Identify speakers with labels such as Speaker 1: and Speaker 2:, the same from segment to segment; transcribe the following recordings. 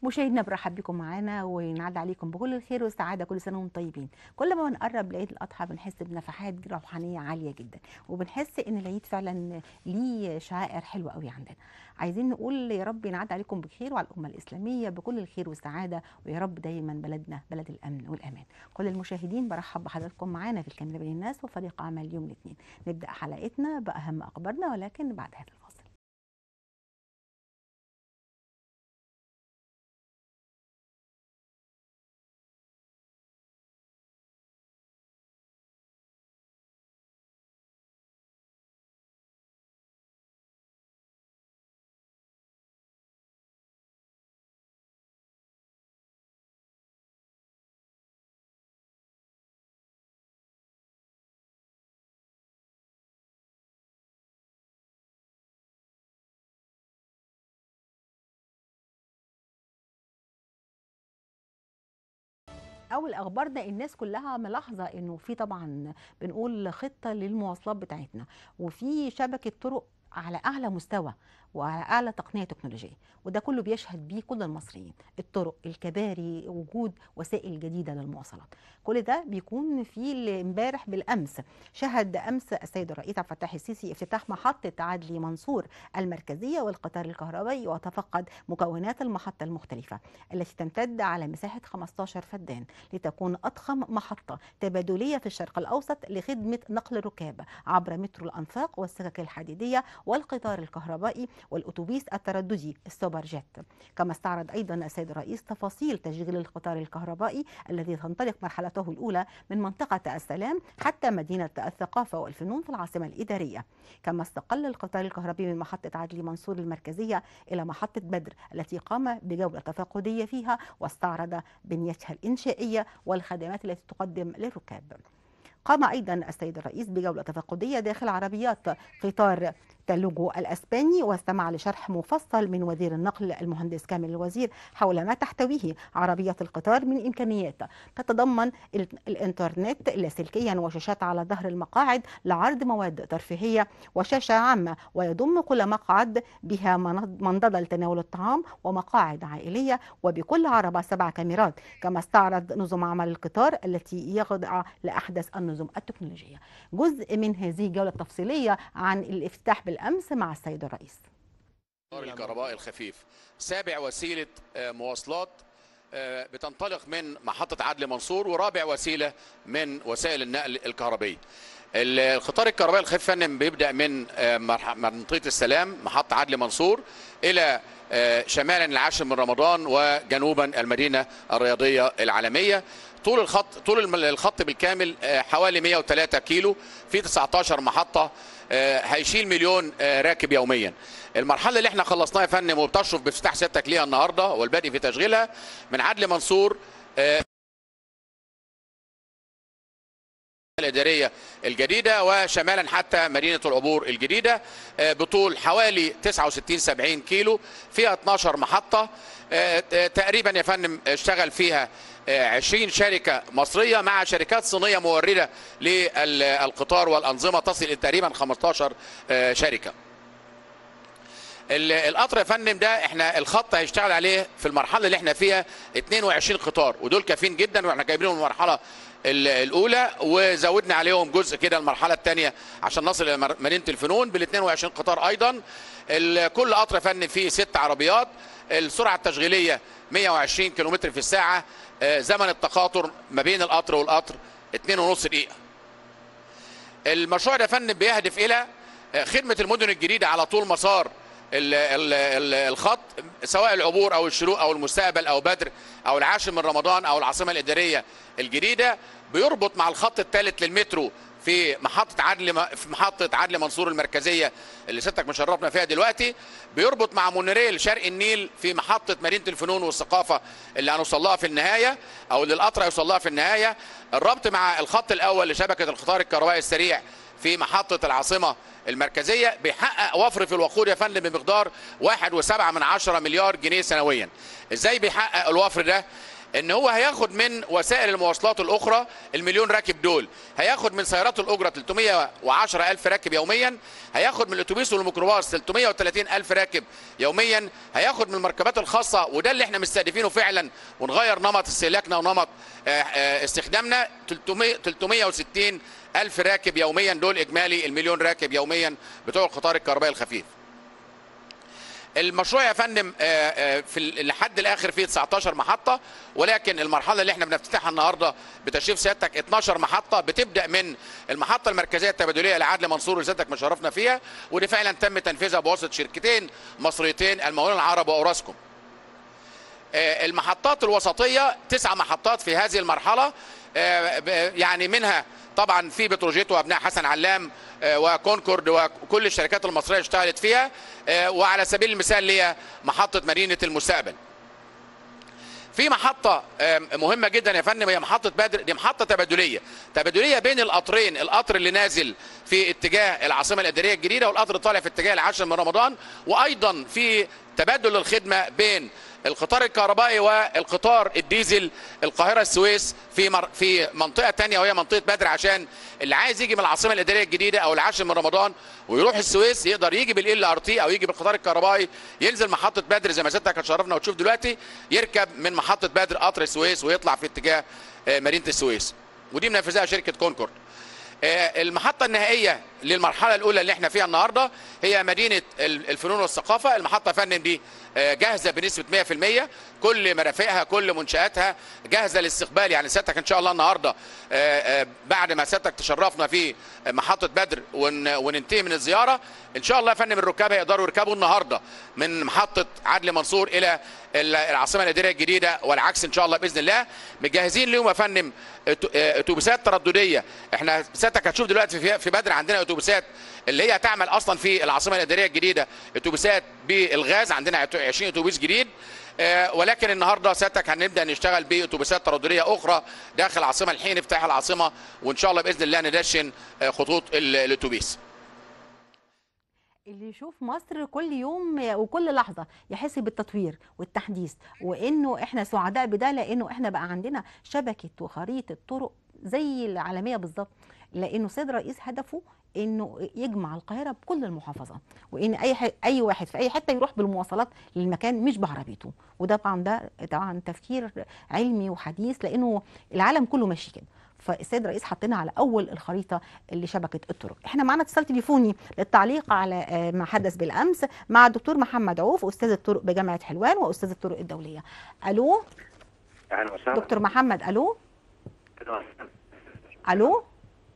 Speaker 1: مشاهدينا برحب بكم معانا ونعد عليكم بكل الخير والسعاده كل سنه وانتم طيبين كل ما بنقرب لعيد الاضحى بنحس بنفحات روحانيه عاليه جدا وبنحس ان العيد فعلا ليه شعائر حلوه قوي عندنا عايزين نقول يا رب ينعد عليكم بخير وعلى الامه الاسلاميه بكل الخير والسعاده ويا رب دايما بلدنا بلد الامن والامان كل المشاهدين برحب بحضراتكم معانا في الكاميرا بين الناس وفريق عمل يوم الاثنين نبدا حلقتنا باهم اخبارنا ولكن بعد هذا الفاصل اول اخبارنا الناس كلها ملاحظه انه في طبعا بنقول خطه للمواصلات بتاعتنا وفي شبكه طرق على اعلى مستوى وعلى اعلى تقنيه تكنولوجيه وده كله بيشهد بيه كل المصريين الطرق الكباري وجود وسائل جديده للمواصلات كل ده بيكون في امبارح بالامس شهد امس السيد الرئيس عبد الفتاح السيسي افتتاح محطه عدلي منصور المركزيه والقطار الكهربائي وتفقد مكونات المحطه المختلفه التي تمتد على مساحه 15 فدان لتكون اضخم محطه تبادليه في الشرق الاوسط لخدمه نقل الركاب عبر مترو الانفاق والسكك الحديديه والقطار الكهربائي والاتوبيس الترددي السوبر جيت كما استعرض ايضا السيد الرئيس تفاصيل تشغيل القطار الكهربائي الذي تنطلق مرحلته الاولى من منطقه السلام حتى مدينه الثقافه والفنون في العاصمه الاداريه كما استقل القطار الكهربائي من محطه عدلي منصور المركزيه الى محطه بدر التي قام بجوله تفقديه فيها واستعرض بنيتها الانشائيه والخدمات التي تقدم للركاب قام ايضا السيد الرئيس بجوله تفقديه داخل عربيات قطار تلوجو الاسباني واستمع لشرح مفصل من وزير النقل المهندس كامل الوزير حول ما تحتويه عربيات القطار من امكانيات تتضمن الانترنت اللاسلكيا وشاشات على ظهر المقاعد لعرض مواد ترفيهيه وشاشه عامه ويضم كل مقعد بها منضده لتناول الطعام ومقاعد عائليه وبكل عربه سبع كاميرات كما استعرض نظم عمل القطار التي يخضع لاحدث النظم التكنولوجيه جزء من هذه الجوله التفصيليه عن الافتتاح بالامس مع السيد الرئيس
Speaker 2: القطار الكهربائي الخفيف سابع وسيله مواصلات بتنطلق من محطه عدلي منصور ورابع وسيله من وسائل النقل الكهربائي القطار الكهربائي الخفيف فنم بيبدا من منطقه السلام محطه عدلي منصور الى شمالا العاشر من رمضان وجنوبا المدينه الرياضيه العالميه طول الخط طول الخط بالكامل حوالي 103 كيلو في 19 محطه هيشيل مليون راكب يوميا المرحله اللي احنا خلصناها يا فندم وبتشرف بافتتاح سيادتك ليها النهارده والبادئ في تشغيلها من عدلي منصور الإدارية الجديدة وشمالا حتى مدينة العبور الجديدة بطول حوالي 69 70 كيلو فيها 12 محطة تقريبا يا فندم اشتغل فيها 20 شركة مصرية مع شركات صينية موردة للقطار والأنظمة تصل إلى تقريبا 15 شركة القطر يا فندم ده احنا الخط هيشتغل عليه في المرحله اللي احنا فيها 22 قطار ودول كافيين جدا واحنا جايبينهم المرحله الاولى وزودنا عليهم جزء كده المرحله الثانيه عشان نصل الى مدينه الفنون بال 22 قطار ايضا كل قطر يا فندم فيه ست عربيات السرعه التشغيليه 120 كم في الساعه زمن التقاطر ما بين القطر والقطر 2.5 دقيقه المشروع ده يا فندم بيهدف الى خدمه المدن الجديده على طول مسار ال ال ال الخط سواء العبور او الشروق او المستقبل او بدر او العاشر من رمضان او العاصمه الاداريه الجديده بيربط مع الخط الثالث للمترو في محطة عدل في محطة عدل منصور المركزية اللي ستك مشرفنا فيها دلوقتي بيربط مع مونوريل شرق النيل في محطة مدينة الفنون والثقافة اللي هنوصل لها في النهاية أو اللي القطر هيوصل لها في النهاية الربط مع الخط الأول لشبكة القطار الكهربائي السريع في محطة العاصمة المركزية بيحقق وفر في الوقود يا فندم بمقدار واحد وسبعة من عشرة مليار جنيه سنويا ازاي بيحقق الوفر ده ان هو هياخد من وسائل المواصلات الاخرى المليون راكب دول هياخد من سيارات الاجره 310 الف راكب يوميا هياخد من الاتوبيس والميكروباص 330 الف راكب يوميا هياخد من المركبات الخاصه وده اللي احنا مستهدفينه فعلا ونغير نمط استهلاكنا ونمط آه، آه، استخدامنا 300 360 الف راكب يوميا دول اجمالي المليون راكب يوميا بتوع القطار الكهربائي الخفيف المشروع يا فندم آه، آه، في ال- لحد الاخر فيه 19 محطه ولكن المرحله اللي احنا بنفتتحها النهارده بتشريف سيادتك 12 محطه بتبدا من المحطه المركزيه التبادليه لعدل منصور اللي سيادتك مشرفنا فيها ودي فعلا تم تنفيذها بواسطه شركتين مصريتين المقاولون العرب واوراسكوم آه، المحطات الوسطيه تسع محطات في هذه المرحله آه، ب- يعني منها طبعا في بتروجيت وابناء حسن علام آه، وكونكورد وكل الشركات المصريه اشتغلت فيها آه، وعلى سبيل المثال اللي هي محطه مدينه المستقبل في محطة آم، مهمة جدا يا فندم هي محطة بدر دي محطة تبادلية تبادلية بين القطرين القطر اللي نازل في اتجاه العاصمة الإدارية الجديدة والقطر طالع في اتجاه العاشر من رمضان وأيضا في تبادل الخدمة بين القطار الكهربائي والقطار الديزل القاهرة السويس في مر... في منطقة تانية وهي منطقة بدر عشان اللي عايز يجي من العاصمة الإدارية الجديدة أو العاشر من رمضان ويروح السويس يقدر يجي بالال ار تي او يجي بالقطار الكهربائي ينزل محطة بدر زي ما سيادتك هتشرفنا وتشوف دلوقتي يركب من محطة بدر قطر السويس ويطلع في اتجاه آه، مدينة السويس ودي منفذها شركة كونكورد آه، المحطة النهائية للمرحلة الأولى اللي احنا فيها النهاردة هي مدينة ال- الفنون والثقافة المحطة يا فندم دي آه، جاهزة بنسبة 100% كل مرافقها كل منشآتها جاهزة للاستقبال يعني سيادتك إن شاء الله النهاردة آه، آه، بعد ما سيادتك تشرفنا في محطة بدر ون- وننتهي من الزيارة إن شاء الله يا فندم الركاب هيقدروا يركبوا النهاردة من محطة عدلي منصور إلى ال- العاصمة الإدارية الجديدة والعكس إن شاء الله بإذن الله مجهزين لهم يا فندم أتو- آه، اتوبيسات تردديه احنا سيادتك هتشوف دلوقتي في في بدر عندنا اتوبيسات اللي هي تعمل اصلا في العاصمه الاداريه الجديده اتوبيسات بالغاز عندنا 20 اتوبيس جديد آه، ولكن النهارده سيادتك هنبدا نشتغل باتوبيسات تردديه اخرى داخل العاصمه الحين افتتاح العاصمه وان شاء الله باذن الله ندشن آه، خطوط ال- الاتوبيس
Speaker 1: اللي يشوف مصر كل يوم وكل لحظة يحس بالتطوير والتحديث وإنه إحنا سعداء بده لأنه إحنا بقى عندنا شبكة وخريطة طرق زي العالمية بالظبط لأنه سيد رئيس هدفه إنه يجمع القاهرة بكل المحافظات وإن أي ح... أي واحد في أي حتة يروح بالمواصلات للمكان مش بعربيته وده طبعا ده طبعا تفكير علمي وحديث لأنه العالم كله ماشي كده فالسيد الرئيس حطينا على اول الخريطه اللي شبكه الطرق احنا معانا اتصال تليفوني للتعليق على آه، ما حدث بالامس مع الدكتور محمد عوف استاذ الطرق بجامعه حلوان واستاذ الطرق الدوليه الو
Speaker 3: اهلا وسهلا
Speaker 1: دكتور محمد الو الو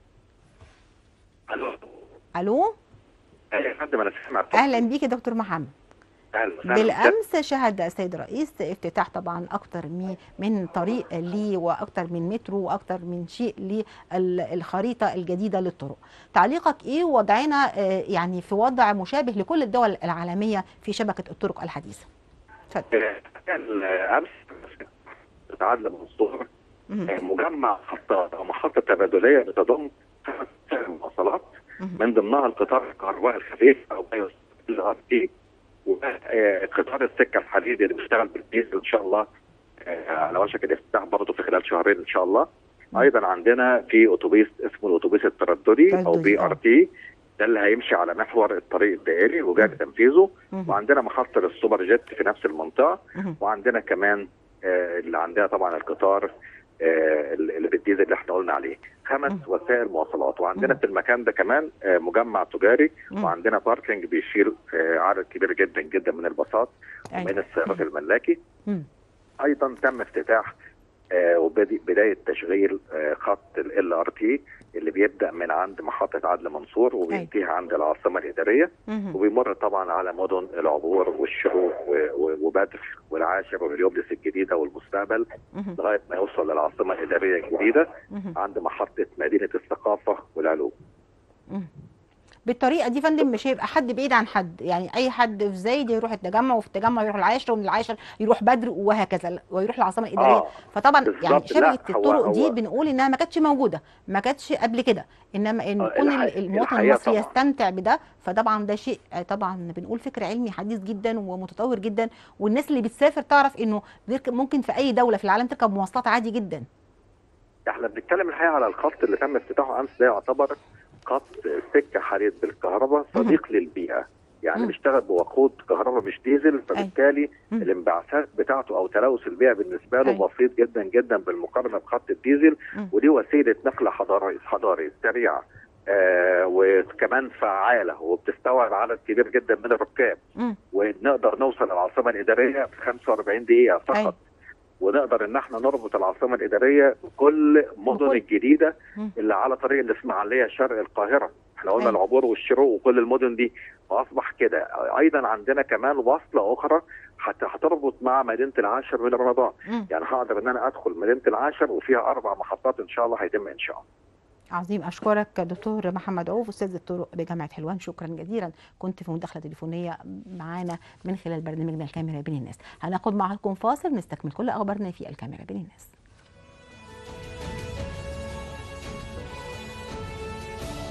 Speaker 3: الو
Speaker 1: الو
Speaker 3: اهلا يا فندم انا سامع
Speaker 1: اهلا بيك يا دكتور محمد
Speaker 3: اهلا وسهلا
Speaker 1: بالامس شهد السيد الرئيس افتتاح طبعا اكتر من من طريق ليه واكتر من مترو واكتر من شيء للخريطه الجديده للطرق تعليقك ايه وضعنا آه، يعني في وضع مشابه لكل الدول العالميه في شبكه الطرق الحديثه اتفضل
Speaker 3: آه، كان آه، امس تعادل منصور
Speaker 1: مهم.
Speaker 3: آه، مجمع محطه محطه تبادليه بتضم خمس مواصلات
Speaker 1: مهم.
Speaker 3: من ضمنها القطار الكهربائي الخفيف او ما يسمى بالار تي وقطار السكه الحديدي اللي بيشتغل بالديزل ان شاء الله آه، على وشك الافتتاح برضه في خلال شهرين ان شاء الله
Speaker 1: مم.
Speaker 3: ايضا عندنا في اتوبيس اسمه الاتوبيس الترددي او
Speaker 1: ترددي،
Speaker 3: بي
Speaker 1: آه.
Speaker 3: ار تي ده اللي هيمشي على محور الطريق الدائري وجاء تنفيذه
Speaker 1: مهم.
Speaker 3: وعندنا محطه السوبر جيت في نفس المنطقه
Speaker 1: مهم.
Speaker 3: وعندنا كمان آه، اللي عندنا طبعا القطار آه، اللي بالديزل اللي احنا قلنا عليه خمس
Speaker 1: مم.
Speaker 3: وسائل مواصلات وعندنا
Speaker 1: مم.
Speaker 3: في المكان ده كمان آه، مجمع تجاري
Speaker 1: مم.
Speaker 3: وعندنا باركنج بيشيل آه، عدد كبير جدا جدا من الباصات ومن
Speaker 1: أيوة.
Speaker 3: السيارات الملاكي
Speaker 1: مم.
Speaker 3: ايضا تم افتتاح آه، وبدي- بدايه تشغيل آه، خط ال ار تي اللي بيبدا من عند محطه عدل منصور وبينتهي عند العاصمه الاداريه
Speaker 1: مهم.
Speaker 3: وبيمر طبعا على مدن العبور والشروق و- و- وبدر والعاشر واليوبلس الجديده والمستقبل
Speaker 1: مهم.
Speaker 3: لغايه ما يوصل للعاصمه الاداريه الجديده
Speaker 1: مهم.
Speaker 3: عند محطه مدينه الثقافه والعلوم.
Speaker 1: مم. بالطريقه دي يا فندم مش هيبقى حد بعيد عن حد يعني اي حد في زايد يروح التجمع وفي التجمع يروح العاشر ومن العاشر يروح بدر وهكذا ويروح العاصمه الاداريه
Speaker 3: اه
Speaker 1: فطبعا يعني
Speaker 3: بالظبط. لا،
Speaker 1: شبكه
Speaker 3: هو-
Speaker 1: الطرق دي
Speaker 3: هو-
Speaker 1: بنقول انها ما كانتش موجوده ما كانتش قبل كده انما ان
Speaker 3: آه،
Speaker 1: يكون
Speaker 3: الحقيقة-
Speaker 1: المواطن
Speaker 3: الحقيقة
Speaker 1: المصري
Speaker 3: طبعاً.
Speaker 1: يستمتع بده فطبعا ده شيء آه، طبعا بنقول فكر علمي حديث جدا ومتطور جدا والناس اللي بتسافر تعرف انه بيركب- ممكن في اي دوله في العالم تركب مواصلات عادي جدا
Speaker 3: احنا بنتكلم الحقيقه على الخط اللي تم افتتاحه امس ده يعتبر خط سكه حديد بالكهرباء صديق للبيئه يعني
Speaker 1: مم.
Speaker 3: بيشتغل بوقود كهرباء مش ديزل فبالتالي
Speaker 1: مم.
Speaker 3: الانبعاثات بتاعته او تلوث البيئه بالنسبه له
Speaker 1: أيوة.
Speaker 3: بسيط جدا جدا بالمقارنه بخط الديزل
Speaker 1: مم.
Speaker 3: ودي وسيله نقل حضاري حضاري سريعه آه وكمان فعاله وبتستوعب عدد كبير جدا من الركاب
Speaker 1: مم.
Speaker 3: ونقدر نوصل العاصمه الاداريه في 45 دقيقه فقط
Speaker 1: أيوة.
Speaker 3: ونقدر ان احنا نربط العاصمه الاداريه بكل مدن
Speaker 1: بكل-
Speaker 3: الجديده
Speaker 1: مم.
Speaker 3: اللي على طريق الاسماعيليه شرق القاهره احنا قلنا
Speaker 1: أيوة.
Speaker 3: العبور والشروق وكل المدن دي فاصبح كده ايضا عندنا كمان وصله اخرى حتى هتربط مع مدينه العاشر من رمضان
Speaker 1: مم.
Speaker 3: يعني هقدر ان انا ادخل مدينه العاشر وفيها اربع محطات ان شاء الله هيتم انشائها
Speaker 1: عظيم اشكرك دكتور محمد عوف استاذ الطرق بجامعه حلوان شكرا جزيلا كنت في مداخله تليفونيه معانا من خلال برنامجنا الكاميرا بين الناس هناخد معكم فاصل نستكمل كل اخبارنا في الكاميرا بين الناس